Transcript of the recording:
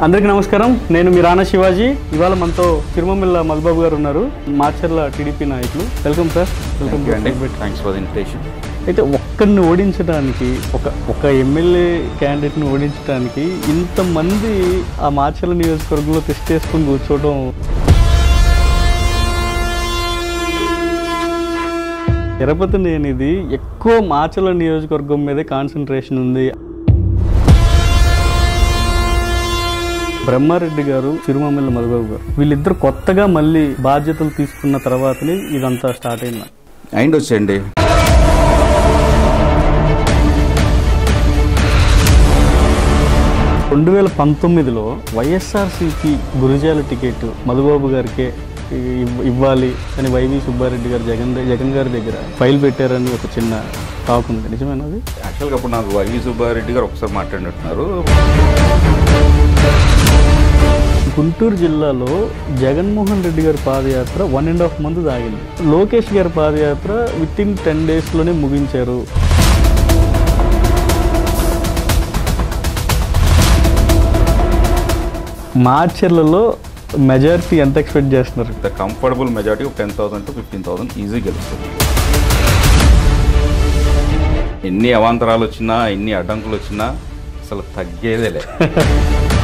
అందరికీ నమస్కారం నేను మీ రానా శివాజీ ఇవాళ మనతో తిరుమమిల్ల మధుబాబు గారు ఉన్నారు మాచర్ల టీడీపీ నాయకులు welcome sir welcome thank you అండి థ్యాంక్స్ ఫర్ ద ఇన్విటేషన్ అయితే ఒక్కరిని ఓడించడానికి ఒక ఒక ఎమ్మెల్యే క్యాండిడేట్ని ఓడించడానికి ఇంతమంది ఆ మాచర్ల నియోజకవర్గంలో టెస్ట్ చేసుకుని కూర్చోవడం తిరుపతి నేనిది ఎక్కువ మాచర్ల నియోజకవర్గం మీదే కాన్సన్ట్రేషన్ ఉంది బ్రహ్మారెడ్డి గారు చిరుమమిల్ల మధుబాబు గారు వీళ్ళిద్దరు కొత్తగా మళ్ళీ బాధ్యతలు తీసుకున్న తర్వాతనే ఇదంతా స్టార్ట్ అయింది అయింది వచ్చేయండి రెండు వేల పంతొమ్మిదిలో వైఎస్ఆర్సీపీ గురిజాల టికెట్ మధుబాబు గారికే ఇవ్- ఇవ్వాలి అని వైవి సుబ్బారెడ్డి గారు జగన్ జగన్ గారి దగ్గర ఫైల్ పెట్టారని ఒక చిన్న టాక్ ఉంది నిజమేనది యాక్చువల్గా అప్పుడు నాకు వైవి సుబ్బారెడ్డి గారు ఒకసారి మాట్లాడినట్టున్నారు గుంటూరు జిల్లాలో జగన్మోహన్ రెడ్డి గారి పాదయాత్ర వన్ అండ్ హాఫ్ మంత్ సాగింది లోకేష్ గారి పాదయాత్ర విత్ ఇన్ టెన్ డేస్లోనే ముగించారు మార్చర్లలో మెజారిటీ ఎంత ఎక్స్పెక్ట్ చేస్తున్నారు ద కంఫర్టబుల్ మెజారిటీ ఒక ten thousand to fifteen thousand easy గెలుస్తుంది ఎన్ని అవాంతరాలు వచ్చినా ఎన్ని అడ్డంకులు వచ్చినా అసలు తగ్గేదేలే